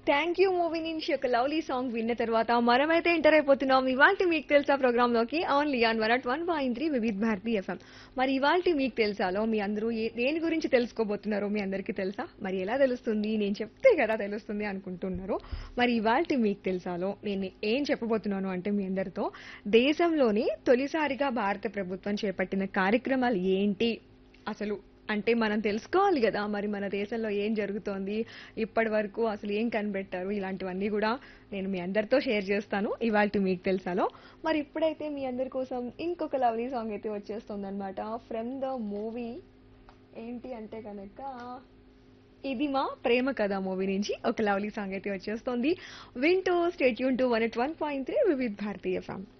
thank you movie నుంచి ఒక lovely song విన్న తర్వాత మనమైతే ఎంటర్ అయిపోతున్నాం ఇవాళ మీకు తెలుసా ప్రోగ్రామ్ లోకి only on one at one point three Vividh Bharati FM మరి ఇవాళ మీకు తెలుసాలో మీ అందరూ ఏ- దేని గురించి తెలుసుకోబోతున్నారో మీ అందరికీ తెలుసా మరి ఎలా తెలుస్తుంది నేను చెప్తే కదా తెలుస్తుంది అనుకుంటున్నారు మరి ఇవాళ మీకు తెలుసాలో నేను ఏం చెప్పబోతున్నాను అంటే మీ అందరితో దేశంలోని తొలిసారిగా భారత ప్రభుత్వం చేపట్టిన కార్యక్రమాలు ఏంటి అసలు అంటే మనం తెలుసుకోవాలి కదా మరి మన దేశంలో ఏం జరుగుతోంది ఇప్పటి వరకు అసలు ఏం కనిపెట్టారు ఇలాంటివన్నీ కూడా నేను మీ అందరితో షేర్ చేస్తాను ఇవాళ మీకు తెలుసాలో మరి ఇప్పుడైతే మీ అందరి కోసం ఇంకొక లవ్లీ సాంగ్ అయితే వచ్చేస్తుంది అనమాట ఫ్రమ్ ద మూవీ ఏంటి అంటే కనుక ఇది మా ప్రేమ కథ మూవీ నుంచి ఒక లవ్లీ సాంగ్ అయితే వచ్చేస్తుంది వింటూ stay tuned to one at one point three Vividh Bharatiya ఫ్యామ్